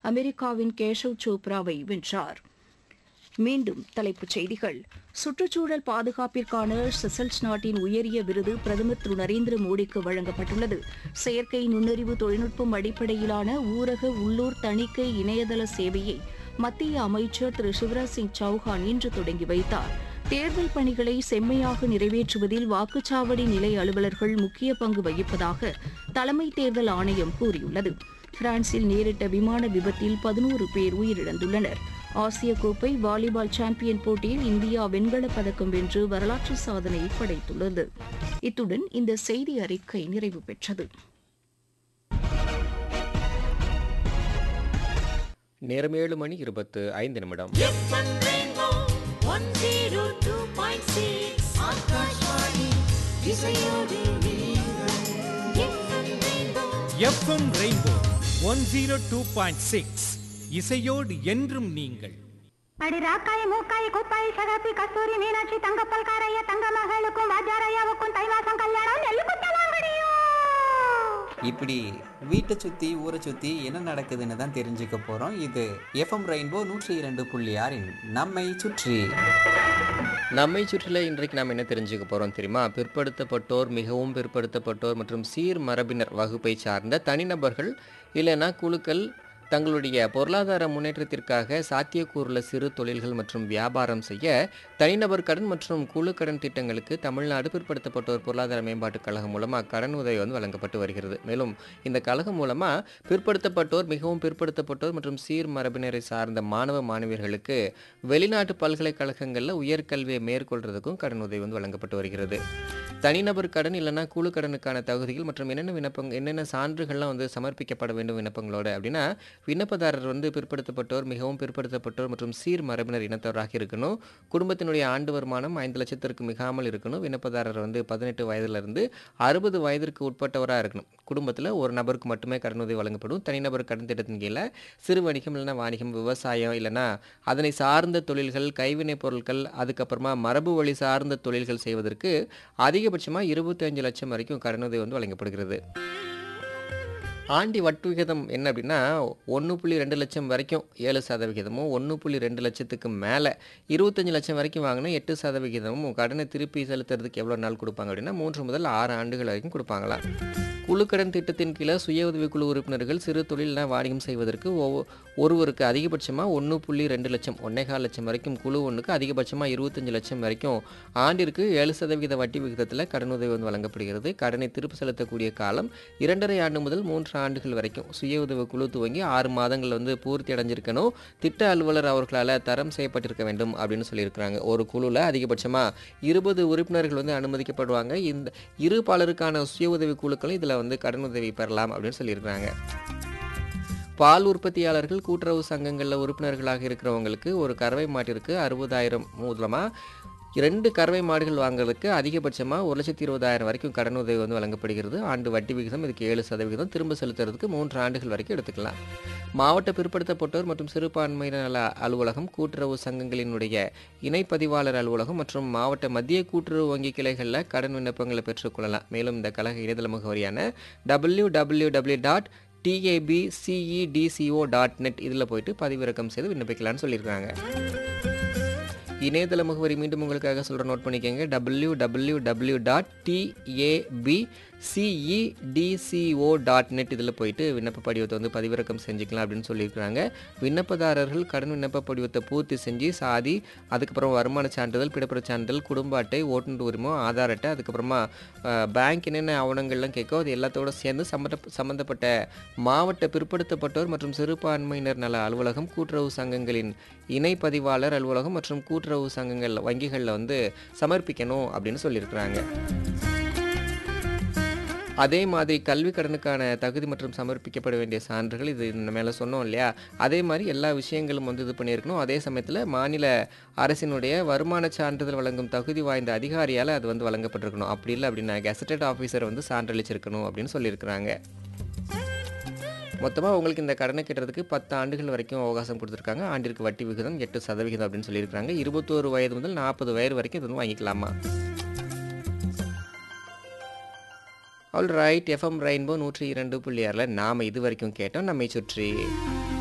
அமெரிக்காவின் கேஷவ் சோப்ராவை வென்றார் மீண்டும் தலைப்புச் செய்திகள் சுற்றுச்சூழல் பாதுகாப்பிற்கான செசல்ஸ் நாட்டின் உயரிய விருது பிரதமர் திரு நரேந்திர மோடிக்கு வழங்கப்பட்டுள்ளது செயற்கை நுண்ணறிவு தொழில்நுட்பம் அடிப்படையிலான ஊரக உள்ளூர் தணிக்கை இணையதள சேவையை மத்திய அமைச்சர் திரு சிவராஜ் சிங் சௌஹான் இன்று தொடங்கி வைத்தார் தேர்தல் பணிகளை செம்மையாக நிறைவேற்றுவதில் வாக்குச்சாவடி நிலை அலுவலர்கள் முக்கிய பங்கு வகிப்பதாக தலைமை தேர்தல் ஆணையம் கூறியுள்ளது பிரான்சில் நேரிட்ட விமான விபத்தில் பதினோரு பேர் உயிரிழந்துள்ளனர் ஆசிய கோப்பை வாலிபால் சாம்பியன் போட்டியில் இந்தியா வெண்கலப் பதக்கம் வென்று வரலாற்று சாதனை படைத்துள்ளது இத்துடன் இந்த செய்தி அறிக்கை நிறைவு பெற்றது நேரம் ஏழு மணி இருபத்து ஐந்து நிமிடம் FM Rainbow 102.6 ஆகாஷ்வாணி இசையோடு நீங்கள். FM Rainbow FM rainbow one zero two point six இசையோடு என்றும் நீங்கள் அடி ராக்காய மூக்காய குப்பாய் சகாப்பி கஸ்தூரி மீனாட்சி தங்கப்பல் காரைய தங்க மகளுக்கும் வாஜாரையாவுக்கும் தை மாசம் கல்யாணம் நெல்லு குத்தலாங்கடியும் இப்படி வீட்டை சுற்றி ஊரை சுற்றி என்ன நடக்குதுன்னு தான் தெரிஞ்சுக்க போகிறோம் இது எஃப்எம் ரெயின்போ நூற்றி இரண்டு புள்ளி ஆறின் நம்மை சுற்றி நம்மை சுற்றில இன்றைக்கு நாம் என்ன தெரிஞ்சுக்க போறோம் தெரியுமா பிற்படுத்தப்பட்டோர் மிகவும் பிற்படுத்தப்பட்டோர் மற்றும் சீர் மரபினர் வகுப்பை சார்ந்த தனிநபர்கள் இல்லைன்னா குழுக்கள் தங்களுடைய பொருளாதார முன்னேற்றத்திற்காக சாத்தியக்கூறுள்ள சிறு தொழில்கள் மற்றும் வியாபாரம் செய்ய தனிநபர் கடன் மற்றும் குழு கடன் திட்டங்களுக்கு தமிழ்நாடு பிற்படுத்தப்பட்டோர் பொருளாதார மேம்பாட்டுக் கழகம் மூலமாக கடன் உதவி வந்து வழங்கப்பட்டு வருகிறது மேலும் இந்த கழகம் மூலமாக பிற்படுத்தப்பட்டோர் மிகவும் பிற்படுத்தப்பட்டோர் மற்றும் சீர் மரபினரை சார்ந்த மாணவ மாணவியர்களுக்கு வெளிநாட்டு பல்கலைக்கழகங்களில் உயர்கல்வியை மேற்கொள்றதுக்கும் கடன் உதவி வந்து வழங்கப்பட்டு வருகிறது தனிநபர் கடன் இல்லைன்னா குழு கடனுக்கான தகுதிகள் மற்றும் என்னென்ன விண்ணப்பங்க என்னென்ன சான்றுகள்லாம் வந்து சமர்ப்பிக்கப்பட வேண்டும் விண்ணப்பங்களோட அப்படின்னா விண்ணப்பதாரர் வந்து பிற்படுத்தப்பட்டோர் மிகவும் பிற்படுத்தப்பட்டோர் மற்றும் சீர் மரபினர் இனத்தவராக இருக்கணும் குடும்பத்தினுடைய ஆண்டு வருமானம் ஐந்து லட்சத்திற்கு மிகாமல் இருக்கணும் விண்ணப்பதாரர் வந்து பதினெட்டு வயதிலிருந்து அறுபது வயதிற்கு உட்பட்டவராக இருக்கணும் குடும்பத்தில் ஒரு நபருக்கு மட்டுமே கடனுதவி வழங்கப்படும் தனிநபர் கடன் திட்டத்தின் கீழே சிறு வணிகம் இல்லைன்னா வாணிகம் விவசாயம் இல்லைன்னா அதனை சார்ந்த தொழில்கள் கைவினைப் பொருட்கள் அதுக்கப்புறமா மரபு வழி சார்ந்த தொழில்கள் செய்வதற்கு அதிகபட்சமாக இருபத்தஞ்சு லட்சம் வரைக்கும் கடனுதவி வந்து வழங்கப்படுகிறது ஆண்டி வட்டு விகிதம் என்ன அப்படின்னா ஒன்று புள்ளி ரெண்டு லட்சம் வரைக்கும் ஏழு சதவிகிதமும் ஒன்று புள்ளி ரெண்டு லட்சத்துக்கு மேலே இருபத்தஞ்சு லட்சம் வரைக்கும் வாங்கினா எட்டு சதவிகிதமும் கடனை திருப்பி செலுத்துறதுக்கு எவ்வளோ நாள் கொடுப்பாங்க அப்படின்னா மூன்று முதல் ஆறு ஆண்டுகள் வரைக்கும் கொடுப்பாங்களாம் குழுக்கடன் திட்டத்தின் கீழே சுய உதவிக்குழு உறுப்பினர்கள் சிறு தொழில்னா வாணிகம் செய்வதற்கு ஒவ்வொ- ஒருவருக்கு அதிகபட்சமாக ஒன்று புள்ளி ரெண்டு லட்சம் ஒன்னேகால் லட்சம் வரைக்கும் குழு ஒன்றுக்கு அதிகபட்சமாக இருபத்தஞ்சு லட்சம் வரைக்கும் ஆண்டிற்கு ஏழு சதவீத வட்டி விகிதத்தில் கடனுதவி வந்து வழங்கப்படுகிறது கடனை திருப்பி செலுத்தக்கூடிய காலம் இரண்டரை ஆண்டு முதல் மூன்று ஆண்டுகள் வரைக்கும் சுய உதவி குழு துவங்கி ஆறு மாதங்கள் வந்து பூர்த்தி அடைஞ்சிருக்கணும் திட்ட அலுவலர் அவர்களால் தரம் செய்யப்பட்டிருக்க வேண்டும் அப்படின்னு சொல்லியிருக்கிறாங்க ஒரு குழுவில் அதிகபட்சமாக இருபது உறுப்பினர்கள் வந்து அனுமதிக்கப்படுவாங்க இந்த இரு பாலருக்கான சுய உதவி குழுக்களும் இதில் வந்து கடனுதவி பெறலாம் அப்படின்னு சொல்லியிருக்கிறாங்க பால் உற்பத்தியாளர்கள் கூட்டுறவு சங்கங்களில் உறுப்பினர்களாக இருக்கிறவங்களுக்கு ஒரு கறவை மாட்டிற்கு அறுபதாயிரம் மூலமாக இரண்டு கறவை மாடுகள் வாங்குறதுக்கு அதிகபட்சமாக ஒரு லட்சத்தி இருபதாயிரம் வரைக்கும் கடனுதவி வந்து வழங்கப்படுகிறது ஆண்டு வட்டி விகிதம் இதுக்கு ஏழு சதவிகிதம் திரும்ப செலுத்துறதுக்கு மூன்று ஆண்டுகள் வரைக்கும் எடுத்துக்கலாம் மாவட்ட பிற்படுத்தப்பட்டோர் மற்றும் சிறுபான்மையினர் நல அலுவலகம் கூட்டுறவு சங்கங்களினுடைய இணைப்பதிவாளர் அலுவலகம் மற்றும் மாவட்ட மத்திய கூட்டுறவு வங்கி கிளைகளில் கடன் விண்ணப்பங்களை பெற்றுக்கொள்ளலாம் மேலும் இந்த கழக இணையதள முகவரியான W W W dot TABCEDCO dot net இதில் போயிட்டு பதிவிறக்கம் செய்து விண்ணப்பிக்கலாம்னு சொல்லியிருக்காங்க இணையதள முகவரி மீண்டும் உங்களுக்காக சொல்கிற நோட் பண்ணிக்கோங்க W W W dot TABCEDCO dot net இதில் போயிட்டு விண்ணப்ப படிவத்தை வந்து பதிவிறக்கம் செஞ்சுக்கலாம் அப்படின்னு சொல்லியிருக்கிறாங்க விண்ணப்பதாரர்கள் கடன் விண்ணப்ப படிவத்தை பூர்த்தி செஞ்சு சாதி அதுக்கப்புறம் வருமான சான்றிதழ் பிறப்புற சான்றிதழ் குடும்ப அட்டை ஓட்டுநர் உரிமம் ஆதார் அட்டை அதுக்கப்புறமா அஹ், பேங்க் என்னென்ன ஆவணங்கள்லாம் கேட்கோ அது எல்லாத்தோட சேர்ந்து சம்மந்த சம்மந்தப்பட்ட மாவட்ட பிற்படுத்தப்பட்டோர் மற்றும் சிறுபான்மையினர் நல அலுவலகம் கூட்டுறவு சங்கங்களின் இணை பதிவாளர் அலுவலகம் மற்றும் கூட்டுறவு சங்கங்கள் வங்கிகளில் வந்து சமர்ப்பிக்கணும் அப்படின்னு சொல்லியிருக்கிறாங்க அதே மாதிரி கல்வி கடனுக்கான தகுதி மற்றும் சமர்ப்பிக்கப்பட வேண்டிய சான்றுகள் இது இந்த மேலே சொன்னோம் இல்லையா அதே மாதிரி எல்லா விஷயங்களும் வந்து இது பண்ணியிருக்கணும் அதே சமயத்தில் மாநில அரசினுடைய வருமான சான்றிதழ் வழங்கும் தகுதி வாய்ந்த அதிகாரியால் அது வந்து வழங்கப்பட்டிருக்கணும் அப்படி இல்லை அப்படின்னா கெசட்டட் ஆஃபீஸர் வந்து சான்றளிச்சிருக்கணும் அப்படின்னு சொல்லியிருக்கிறாங்க மொத்தமாக உங்களுக்கு இந்த கடனை கட்டுறதுக்கு பத்து ஆண்டுகள் வரைக்கும் அவகாசம் கொடுத்துருக்காங்க ஆண்டிற்கு வட்டி விகிதம் எட்டு சதவிகிதம் அப்படின்னு சொல்லியிருக்காங்க இருபத்தோரு வயது முதல் நாற்பது வயது வரைக்கும் இது வந்து வாங்கிக்கலாமா ஆல் ரைட் எஃப்எம் ரெயின்போ நூற்றி இரண்டு புள்ளி ஆறில் நாம் இது வரைக்கும் கேட்டோம் நம்மை சுற்றி